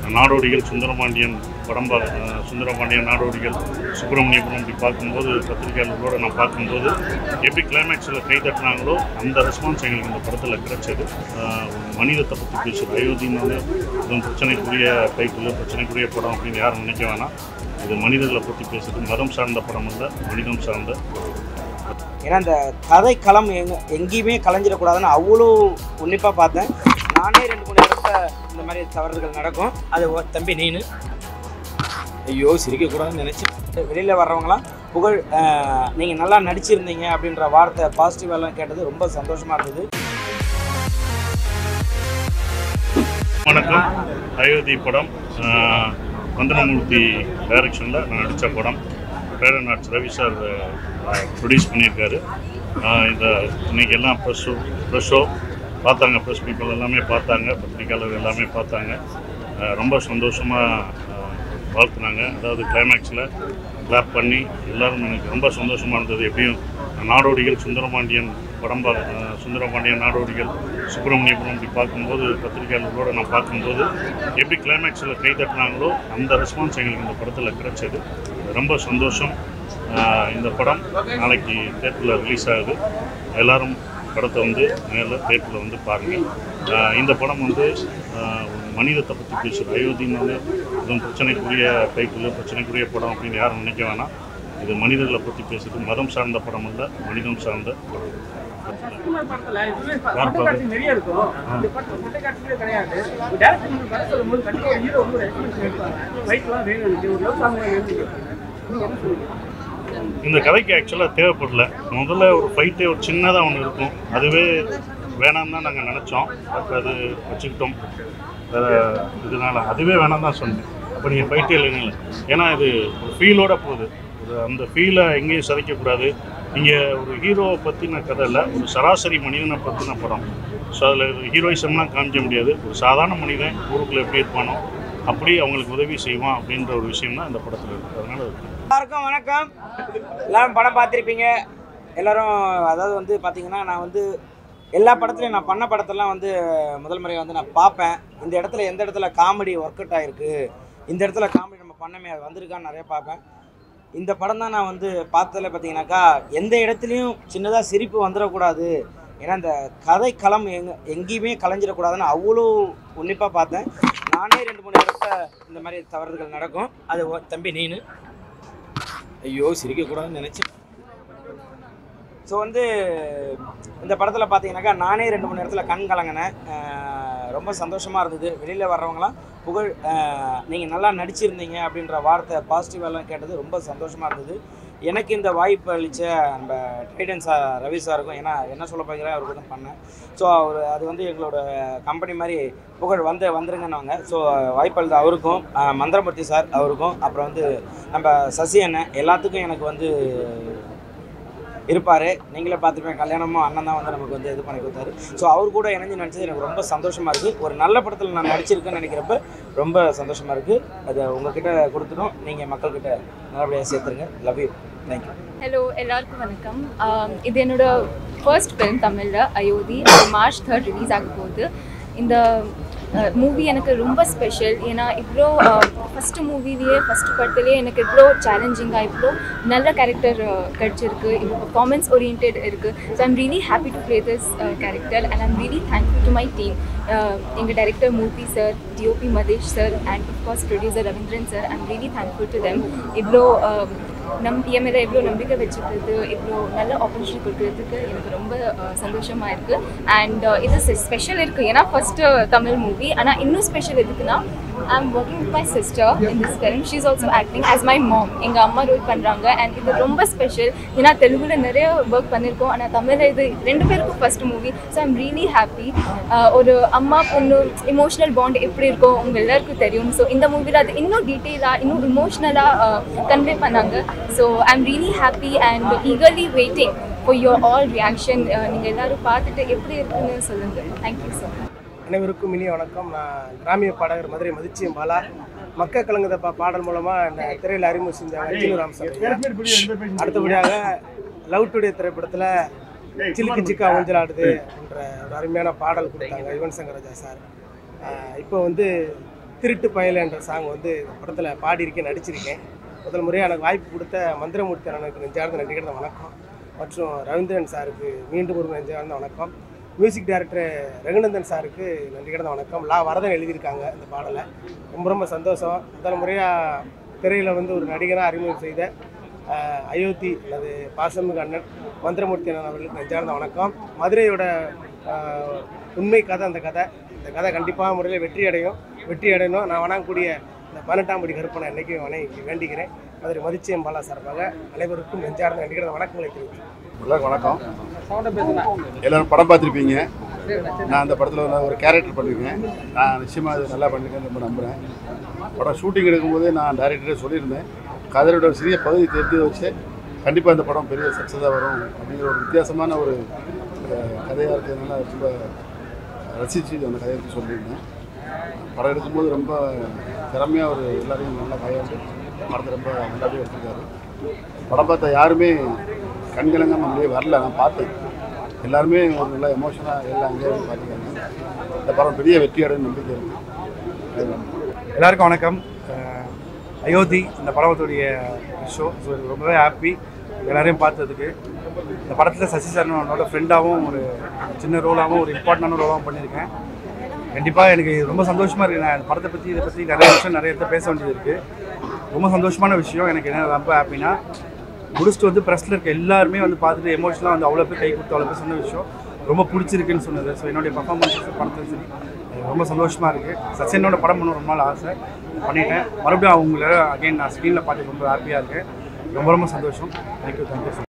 நாடோடிகள் சுந்தரபாண்டியன் படம் பா அஹ் சுந்தரபாண்டியன் நாடோடிகள் சுப்பிரமணியபுரம் இப்படி பார்க்கும்போது பத்திரிகையாளர்களோட நான் பார்க்கும்போது எப்படி கிளைமேக்ஸில் கை தட்டினாங்களோ அந்த ரெஸ்பான்ஸ் எங்களுக்கு இந்த படத்தில் கிடைச்சது அஹ் மனிதத்தை பற்றி பேசுகிற அயோத்தின்னு இதுவும் பிரச்சனைக்குரிய டைட்டில் பிரச்சனைக்குரிய படம் அப்படின்னு யாரும் நினைக்க வேணாம் இது மனிதர்களை பற்றி பேசுறது மதம் சார்ந்த படம் இல்லை மனிதம் சார்ந்த ஏன்னா இந்த கதை களம் எங்க எங்கேயுமே கலைஞ்சிடக்கூடாதுன்னு அவ்வளோ உன்னிப்பாக பார்த்தேன் நானே ரெண்டு மூணு இடத்துல இந்த மாதிரி தவறுகள் நடக்கும் அது ஓ- தம்பி நீனு ஐயோ சிரிக்கக்கூடாதுன்னு நினச்சேன் வெளியில் வர்றவங்களாம் புகழ் நீங்கள் நல்லா நடிச்சிருந்தீங்க அப்படின்ற வார்த்தை பாசிட்டிவ் எல்லாம் கேட்டது ரொம்ப சந்தோஷமாக இருந்தது வணக்கம் அயோத்தி படம் ஆஹ், வந்தனமூர்த்தி டைரக்ஷனில் நான் நடித்த படம் பேரன் ஆர்ட்ஸ் ரவி சார் ப்ரொடியூஸ் பண்ணியிருக்காரு ஆஹ், இந்த இன்னைக்கு எல்லாம் ப்ரெஸ் ஷோ ப்ரெஸ் ஷோ பார்த்தாங்க ப்ரெஸ் பீப்புள் எல்லாமே பார்த்தாங்க பத்திரிக்கையாளர் எல்லாமே பார்த்தாங்க ஆஹ், ரொம்ப சந்தோஷமாக வாழ்த்துனாங்க அதாவது கிளைமேக்ஸில் கிளாப் பண்ணி எல்லாரும் எனக்கு ரொம்ப சந்தோஷமாக இருந்தது எப்படியும் நாடோடிகள் சுந்தரபாண்டியன் படம் பா அஹ் சுந்தரபாண்டியன் நாடோடிகள் சுப்பிரமணியபுரம் இப்படி பார்க்கும்போது பத்திரிகையாளர்களோட நான் பார்க்கும்போது எப்படி கிளைமேக்ஸில் கை தட்டினாங்களோ அந்த ரெஸ்பான்ஸ் எங்களுக்கு இந்த படத்தில் கிடைச்சது ரொம்ப சந்தோஷம் ஆஹ் இந்த படம் நாளைக்கு தேட்டரில் ரிலீஸ் ஆகுது எல்லாரும் படத்தை வந்து நேரில் தேட்டரில் வந்து பாருங்கள் ஆஹ் இந்த படம் வந்து ஆஹ் ஒரு மனிதத்தை பற்றி பேசுகிற அயோத்தின்னு இதுவும் பிரச்சனைக்குரிய டைட்டில் பிரச்சனைக்குரிய படம் அப்படின்னு யாரும் நினைக்க வேணாம் இது மனிதர்களை பற்றி பேசுறது மதம் சார்ந்த படம் இல்லை மனிதம் சார்ந்த படம் சத்யகுமார் படத்துல இதுவே யார் சண்டை பாரு? காட்சி நிறைய இருக்கும் இந்த படத்துல சண்டை காட்சியே கிடையாது ஒரு டேரக்டர் வந்து கதை சொல்லும்போது கண்டிப்பா ஒரு ஹீரோ வந்து ஒரு எக்ஸ்பீரியன்ஸ் எடுப்பாங்க ஃபைட்லாம் வேணும் எனக்கு ஒரு லவ் சாங் வேணும் கேட்பாங்க நீங்க என்ன சொல்லுவீங்க இந்த கதைக்கு ஆக்சுவலாக தேவைப்படல முதல்ல ஒரு ஃபைட்டே ஒரு சின்னதாக ஒன்று இருக்கும் அதுவே வேணாம்னு தான் நாங்கள் நினச்சோம் பட் அது வச்சுக்கிட்டோம் வேற இதனால் அதுவே வேணாம் தான் சொன்னேன் அப்போ நீங்கள் ஃபைட்டே இல்லைங்கள ஏன்னா இது ஒரு ஃபீலோட போகுது ஒரு அந்த ஃபீலை எங்கேயும் சிதைக்கக்கூடாது இங்கே ஒரு ஹீரோவை பற்றின கதை இல்லை ஒரு சராசரி மனிதனை பற்றின படம் ஸோ அதில் ஹீரோயிசம்லாம் காமிக்க முடியாது ஒரு சாதாரண மனிதன் ஊருக்குள்ளே எப்படி இருப்பானோ அப்படி அவங்களுக்கு உதவி செய்வான் அப்படின்ற ஒரு விஷயம் தான் இந்த படத்தில் இருக்குது அதனால் அது எல்லாருக்கும் வணக்கம் எல்லாரும் படம் பார்த்துருப்பீங்க எல்லாரும் அதாவது வந்து பார்த்தீங்கன்னா நான் வந்து எல்லா படத்துலையும் நான் பண்ண படத்தெல்லாம் வந்து முதல் முறை வந்து நான் பார்ப்பேன் இந்த இடத்துல எந்த இடத்துல காமெடி ஒர்க் அவுட் ஆகிருக்கு இந்த இடத்துல காமெடி நம்ம பண்ணமே அது வந்திருக்கான்னு நிறைய பார்ப்பேன் இந்த படம் தான் நான் வந்து பார்த்ததில் பார்த்தீங்கன்னாக்கா எந்த இடத்துலையும் சின்னதாக சிரிப்பு வந்துடக்கூடாது ஏன்னா இந்த கதை களம் எங்க எங்கேயுமே கலைஞ்சிடக்கூடாதுன்னு அவ்வளோ உன்னிப்பாக பார்த்தேன் நானே ரெண்டு மூணு இடத்துல இந்த மாதிரி தவறுகள் நடக்கும் அது ஓ- தம்பி நீனு ஐயோ சிரிக்கக்கூடாதுன்னு நினச்சேன் ஸோ வந்து இந்த படத்தில் பார்த்தீங்கன்னாக்கா நானே ரெண்டு மூணு இடத்துல கண் கலங்கினேன் அஹ் ரொம்ப சந்தோஷமாக இருந்தது வெளியில் வர்றவங்களாம் புகழ் நீங்கள் நல்லா நடிச்சிருந்தீங்க அப்படின்ற வார்த்தை பாசிட்டிவ் எல்லாம் கேட்டது ரொம்ப சந்தோஷமாக இருந்தது எனக்கு இந்த வாய்ப்பு அளித்த நம்ம ட்ரைடன் சார் ரவி சாருக்கும் ஏன்னா என்ன சொல்ல போகிறேன் அவருக்கு தான் பண்ணேன் ஸோ அவர் அது வந்து எங்களோட கம்பெனி மாதிரி புகழ் வந்து வந்துருங்கன்னாங்க ஸோ வாய்ப்பு அளித்த அவருக்கும் அஹ் மந்திரமூர்த்தி சார் அவருக்கும் அப்புறம் வந்து நம்ம சசி அண்ணன் எல்லாத்துக்கும் எனக்கு வந்து இருப்பார் நீங்களே பார்த்துப்பேன் கல்யாணமும் அண்ணன் தான் வந்து நமக்கு வந்து இது பண்ணி கொடுத்தாரு ஸோ அவர் கூட இணைஞ்சு நடிச்சது எனக்கு ரொம்ப சந்தோஷமாக இருக்குது ஒரு நல்ல படத்தில் நான் நடிச்சிருக்கேன்னு நினைக்கிறப்ப ரொம்ப சந்தோஷமாக இருக்குது அதை உங்ககிட்ட கொடுத்துட்டோம் நீங்கள் மக்கள்கிட்ட நல்லபடியாக சேர்த்துருங்க லவ் யூ தேங்க்யூ ஹலோ எல்லாருக்கும் வணக்கம் ஆம், இது என்னோட ஃபர்ஸ்ட் ஃபிலிம் தமிழில் அயோத்தி அது மார்ச் தேர்ட் ரிலீஸ் ஆக போகுது இந்த மூவி எனக்கு ரொம்ப ஸ்பெஷல் ஏன்னா இவ்வளோ ஃபஸ்ட்டு மூவிலேயே ஃபஸ்ட்டு படத்துலேயே எனக்கு இவ்வளோ சேலஞ்சிங்காக இவ்வளோ நல்ல கேரக்டர் கிடச்சிருக்கு இவ்வளோ பர்ஃபார்மன்ஸ் ஓரியன்ட் இருக்குது so I'm really happy to play this character and I'm really thank you to my team எங்கள் director Murthy sir DOP Madhesh sir and of course producer Ravindran sir I'm really thankful to them இவ்வளோ நம் என் மேலே எவ்வளோ நம்பிக்கை வச்சுக்கிறது இவ்வளோ நல்ல ஆப்பர்ச்சுனிட்டி கொடுக்கறதுக்கு எனக்கு ரொம்ப சந்தோஷமாக இருக்குது அண்ட் இது ஸ்பெஷல் இருக்குது ஏன்னா ஃபஸ்ட்டு தமிழ் மூவி ஆனால் இன்னும் ஸ்பெஷல் எதுக்குன்னா I am working with my sister in this film she is also acting as my mom எங்கள் அம்மா ரோல் பண்ணுறாங்க அண்ட் இது ரொம்ப ஸ்பெஷல் ஏன்னா தெலுங்குல நிறைய ஒர்க் பண்ணியிருக்கோம் ஆனால் தமிழில் இது ரெண்டு பேருக்கும் first movie so I'm really happy ஒரு அம்மா பொண்ணு இமோஷனல் பாண்ட் எப்படி இருக்கும் உங்க எல்லாருக்கும் தெரியும் ஸோ இந்த மூவியில் அது இன்னும் டீட்டெயிலாக இன்னும் இமோஷ்னலாக கன்வே பண்ணாங்க so I'm really happy and eagerly waiting for your all reaction நீங்கள் எல்லாரும் பார்த்துட்டு எப்படி இருக்குன்னு சொல்லுங்கள் தேங்க்யூ ஸோ மச் அனைவருக்கும் இனிய வணக்கம் நான் கிராமிய பாடகர் மதுரை மதிச்சியம் பாலா மக்க கலங்குத பா பாடல் மூலமாக இந்த திரையில் அறிமுகம் செஞ்ச அர்ஜுன ராமசாமி அடுத்தபடியாக லவ் டுடே திரைப்படத்தில் சிலுக்கு சிக்கா ஊஞ்சலாடுது என்ற ஒரு அருமையான பாடல் கொடுத்தாங்க யுவன் சங்கர் ராஜா சார் ஆஹ் இப்போ வந்து திருட்டு பயல் என்ற சாங் வந்து இந்த படத்தில் பாடியிருக்கேன் நடிச்சிருக்கேன் முதல் முறையாக எனக்கு வாய்ப்பு கொடுத்த மந்திரமூர்த்தி அண்ணனுக்கு நெஞ்சார்ந்த நன்றி கிடந்த வணக்கம் மற்றும் ரவீந்திரன் சாருக்கு மீண்டும் ஒரு நெஞ்சார்ந்த வணக்கம் மியூசிக் டைரக்டர் ரகுநந்தன் சாருக்கு நன்றி கிடந்த வணக்கம் லா வரதன் எழுதியிருக்காங்க இந்த பாடலை ரொம்ப ரொம்ப சந்தோஷம் முதல் முறையாக திரையில் வந்து ஒரு நடிகராக அறிமுகம் செய்த அஹ், அயோத்தி அல்லது பாசமிகு அண்ணன் மந்திரமூர்த்தி அண்ணன் அவர்களுக்கு நெஞ்சார்ந்த வணக்கம் மதுரையோட அஹ், உண்மை கதை அந்த கதை இந்த கதை கண்டிப்பாக முறையில் வெற்றி அடையும் வெற்றி அடையணும் நான் வணங்கக்கூடிய இந்த பதினெட்டாம் படி கருப்பனை என்னைக்கும் வணங்கி வேண்டிக்கிறேன் மதுரை மதிச்சியம் பாலா சார்பாக அனைவருக்கும் நெஞ்சார்ந்த நடிக்கிற வணக்கங்களை தெரிவிக்கிறேன் எல்லாருக்கும் வணக்கம் எல்லாரும் படம் பார்த்துருப்பீங்க நான் அந்த படத்தில் வந்து ஒரு கேரக்டர் பண்ணியிருக்கேன் நான் நிச்சயமாக அது நல்லா பண்ணியிருக்கேன்னு ரொம்ப நம்புகிறேன் படம் ஷூட்டிங் எடுக்கும்போதே நான் டைரக்டரே சொல்லியிருந்தேன் கதையோட ஒரு சிறிய பகுதி தெரிஞ்சு வச்சு கண்டிப்பாக இந்த படம் பெரிய சக்ஸஸாக வரும் அப்படிங்கிற ஒரு வித்தியாசமான ஒரு கதையாக இருக்கிறதுனால ரொம்ப ரசித்து அந்த கதையை பற்றி சொல்லியிருந்தேன் படம் எடுக்கும்போது ரொம்ப திறமையாக ஒரு எல்லாரையும் நல்லா கையாண்டு படத்தை ரொம்ப நல்லாவே எடுத்திருக்காரு படம் பார்த்த யாருமே கண்கலங்காம அப்படியே வரல நான் பார்த்தேன் எல்லாருமே ஒரு நல்ல எமோஷனாக எல்லாம் அங்கேயே வந்து பார்த்துருக்காங்க இந்த படம் பெரிய வெற்றி அடையும் நம்பிக்கை இருக்குது எல்லாருக்கும் வணக்கம் அஹ் அயோத்தி இந்த படத்துடைய ஷோ ஸோ ரொம்பவே ஹாப்பி எல்லாரையும் பார்த்ததுக்கு இந்த படத்தில் சசி சரணனோட ஃப்ரெண்டாகவும் ஒரு சின்ன ரோலாகவும் ஒரு இம்பார்ட்டண்டான ரோலாகவும் பண்ணியிருக்கேன் கண்டிப்பாக எனக்கு ரொம்ப சந்தோஷமாக இருக்குது நான் இந்த படத்தை பற்றி இதை பற்றி நிறைய விஷயம் நிறைய இடத்துல பேச வேண்டியது இருக்குது ரொம்ப சந்தோஷமான விஷயம் எனக்கு என்ன ரொம்ப ஹாப்பினா முடிச்சுட்டு வந்து ப்ரெஸ்ஸில் இருக்க எல்லாருமே வந்து பார்த்துட்டு எமோஷனலாக வந்து அவ்வளோ பேர் கை கொடுத்து அவ்வளோ பேர் சொன்ன விஷயம் ரொம்ப பிடிச்சிருக்குன்னு சொன்னது ஸோ என்னுடைய பர்ஃபார்மன்ஸ் படத்தில் சரி எனக்கு ரொம்ப சந்தோஷமாக இருக்குது சச்சினோட படம் பண்ண ரொம்ப நாள் ஆசை பண்ணிட்டேன் மறுபடியும் அவங்கள அகைன் நான் ஸ்க்ரீனில் பார்த்து ரொம்ப ஹாப்பியாக இருக்கேன் ரொம்ப ரொம்ப சந்தோஷம் தேங்க்யூ தேங்க்யூ